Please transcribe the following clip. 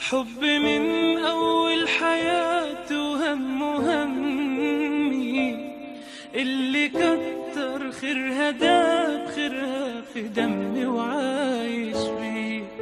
حب من أول حياته وهم همي اللي كتر خيرها داب خيرها في دمي وعايش فيه